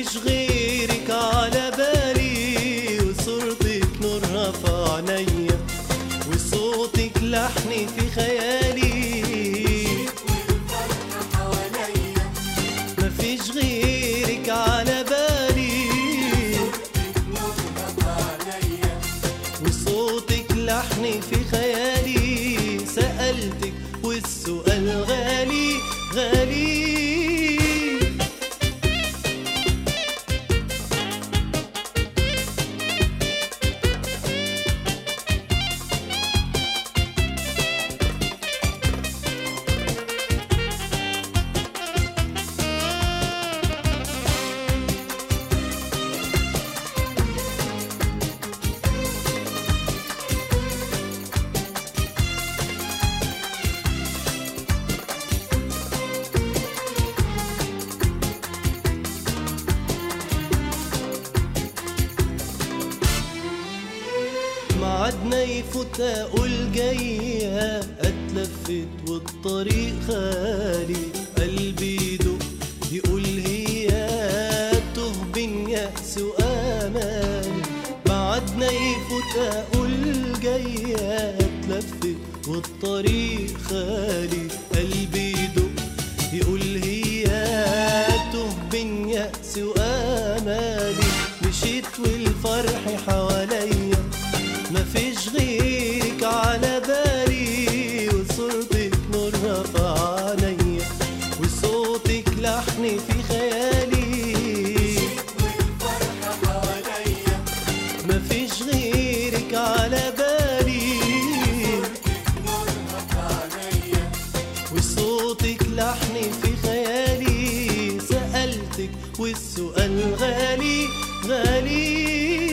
مفيش غيرك على بالي وصورتك نورها في عينيا وصوتك لحن في خيالي مفيش غيرك على بالي وصوتك لحن في خيالي سألتك والسؤال غالي غالي معدنا يفوت اقول جاية اتلفت والطريق خالي قلبي يدق يقول هي توه بين يأس وامل بعدنا يفوت اقول جاية اتلفت والطريق خالي قلبي يدق يقول هي توه بين يأس وامالي مشيت والفرح حواليا مفيش غيرك على بالي وصورتك نورها في عينيا وصوتك لحن في خيالي مفيش غيرك على بالي وصوتك لحن في خيالي سألتك والسؤال غالي غالي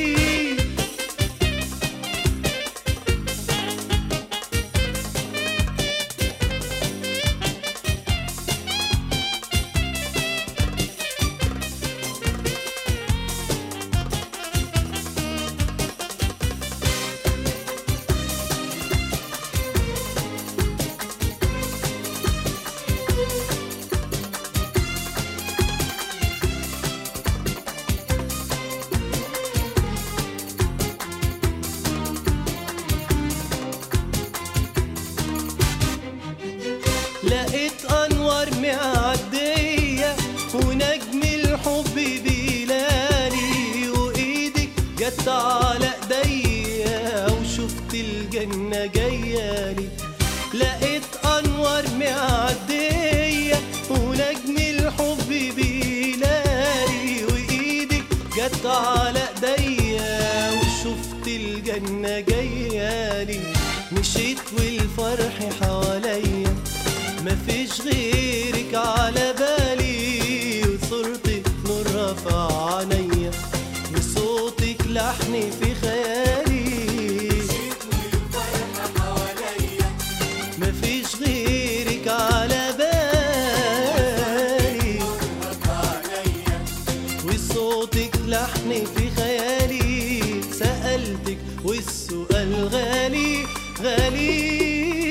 لقيت انوار معدية ونجم الحب بيلالي وايدك جت على ايديا وشفت الجنة جايالي لقيت انوار معدية ونجم الحب بيلالي وايدك جت على ايديا وشفت الجنة جايالي مشيت والفرح حواليا مفيش غيرك على بالي وصورتك نورها في عينيا وصوتك لحن في خيالي مفيش غيرك على بالي وصوتك لحن في خيالي سألتك والسؤال غالي غالي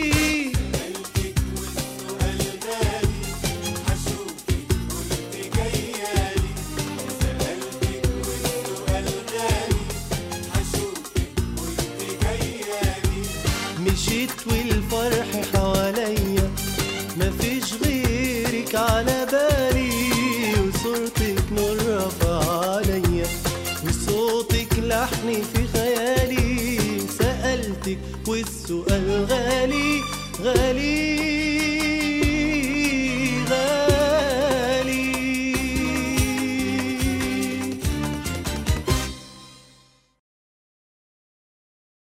مشيت والفرح حواليا مفيش غيرك على بالي وصورتك نور عليا وصوتك لحن في خيالي سألتك والسؤال غالي غالي